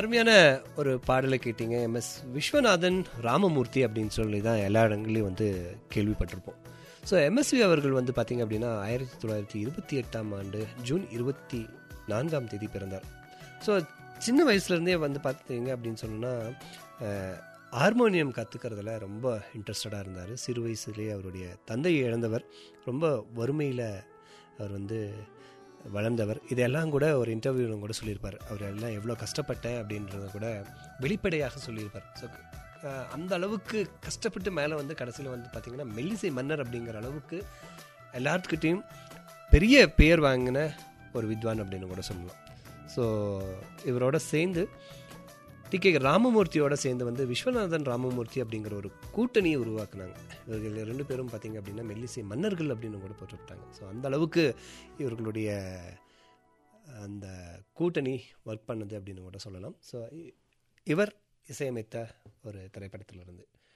அருமையான ஒரு பாடலை கேட்டீங்க எம்எஸ் விஸ்வநாதன் ராமமூர்த்தி அப்படின்னு சொல்லி தான் எல்லா இடங்களையும் வந்து கேள்விப்பட்டிருப்போம் ஸோ எம்எஸ்வி அவர்கள் வந்து பார்த்தீங்க அப்படின்னா ஆயிரத்தி தொள்ளாயிரத்தி இருபத்தி எட்டாம் ஆண்டு ஜூன் இருபத்தி நான்காம் தேதி பிறந்தார் ஸோ சின்ன வயசுலேருந்தே வந்து பார்த்தீங்க அப்படின்னு சொன்னால் ஹார்மோனியம் கற்றுக்கிறதுல ரொம்ப இன்ட்ரெஸ்டடாக இருந்தார் சிறு வயசுலேயே அவருடைய தந்தையை இழந்தவர் ரொம்ப வறுமையில் அவர் வந்து வளர்ந்தவர் இதெல்லாம் கூட ஒரு இன்டர்வியூவில் கூட சொல்லியிருப்பார் அவர் எல்லாம் எவ்வளோ கஷ்டப்பட்டேன் அப்படின்றத கூட வெளிப்படையாக சொல்லியிருப்பார் ஸோ அந்த அளவுக்கு கஷ்டப்பட்டு மேலே வந்து கடைசியில் வந்து பார்த்திங்கன்னா மெல்லிசை மன்னர் அப்படிங்கிற அளவுக்கு எல்லாத்துக்கிட்டேயும் பெரிய பெயர் வாங்கின ஒரு வித்வான் அப்படின்னு கூட சொல்லலாம் ஸோ இவரோட சேர்ந்து டி கே ராமமூர்த்தியோட சேர்ந்து வந்து விஸ்வநாதன் ராமமூர்த்தி அப்படிங்கிற ஒரு கூட்டணியை உருவாக்குனாங்க இவர்கள் ரெண்டு பேரும் பார்த்தீங்க அப்படின்னா மெல்லிசை மன்னர்கள் அப்படின்னு கூட போட்டுவிட்டாங்க ஸோ அந்த அளவுக்கு இவர்களுடைய அந்த கூட்டணி ஒர்க் பண்ணுது அப்படின்னு கூட சொல்லலாம் ஸோ இவர் இசையமைத்த ஒரு திரைப்படத்திலிருந்து